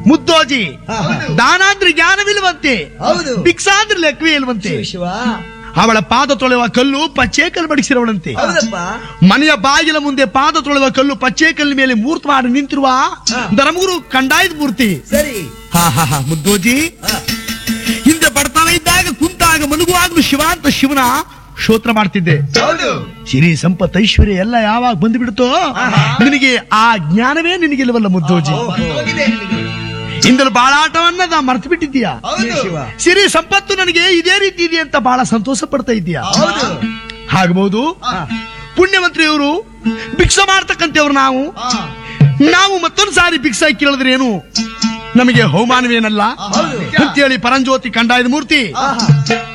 ಮುದ್ದೋಜಿ ಹಾ, ಹಾ. ದಾನ ಅಂದ್ರೆ ಜ್ಞಾನವಿಲ್ವಂತೆ ಹೌದು ಭಿಕ್ಷಾ ಅಂದ್ರೆ ಲೆಕ್ಕವೇ ಇಲ್ವಂತೆ ಶಿವ ಶಿವ ಅವಳ ಪಾದ ತೊಳೆಯುವ ಕಲ್ಲು ಪಚ್ಚೆ ಕಲ್ಲು ಬಡಿಸಿರವಳಂತೆ ಹೌದಪ್ಪ ಮನೆಯ ಬಾಗಿಲ ಮುಂದೆ ಪಾದ ತೊಳೆಯುವ ಕಲ್ಲು ಪಚ್ಚೆ ಕಲ್ಲು ಮೇಲೆ ಮೂರ್ತ ಮಾಡಿ ನಿಂತಿರುವ ಹಾ. ಧರ್ಮಗುರು ಕಂಡಾಯ್ದ ಮೂರ್ತಿ ಸರಿ ಹಾ ಹಾ ಹಾ ಮುದ್ದೋಜಿ ಹಾ. ಹಿಂದೆ ಬಡತನ ಇದ್ದಾಗ ಕುಂತಾಗ ಮಲಗುವಾಗಲೂ ಶಿವ ಅಂತ ಶಿವನ ಶ್ರೋತ್ರ ಮಾಡ್ತಿದ್ದೆ ಹೌದು ಸಿರಿ ಸಂಪತ್ ಐಶ್ವರ್ಯ ಎಲ್ಲ ಯಾವಾಗ ಬಂದು ಬಿಡುತ್ತೋ ಆಹಾ. ನಿನಗೆ ಆ ಜ್ಞಾನವೇ ನಿನಗಿಲ್ವಲ್ಲ ಮುದ್ದೋಜಿ ಹೋಗಿದೆ ನಿನಗೆ. ಇಂದಲು ಬಾಳಾಟವನ್ನ ನಾ ಮರ್ತು ಬಿಟ್ಟಿದ್ದೀಯಾ ಹೌದು ಶಿವ ಸಿರಿ ಸಂಪತ್ತು ನನಗೆ ಇದೇ ರೀತಿ ಇದೆ ಅಂತ ಬಹಳ ಸಂತೋಷ ಪಡ್ತಾ ಇದ್ದೀಯಾ ಹೌದು ಆಗಬಹುದು ಹಾ. ಪುಣ್ಯವಂತ್ರಿಯವರು ಭಿಕ್ಷೆ ಮಾಡ್ತಕ್ಕಂಥವ್ರು ನಾವು ಹಾ. ನಾವು ಮತ್ತೊಂದು ಸಾರಿ ಭಿಕ್ಷೆ ಕೇಳಿದ್ರೆ ಏನು ನಮಗೆ ಅವಮಾನವೇನಲ್ಲ ಹೌದು ಅಂತೇಳಿ ಪರಂಜ್ಯೋತಿ ಕಂಡಾಯದ ಮೂರ್ತಿ ಆಹಾ.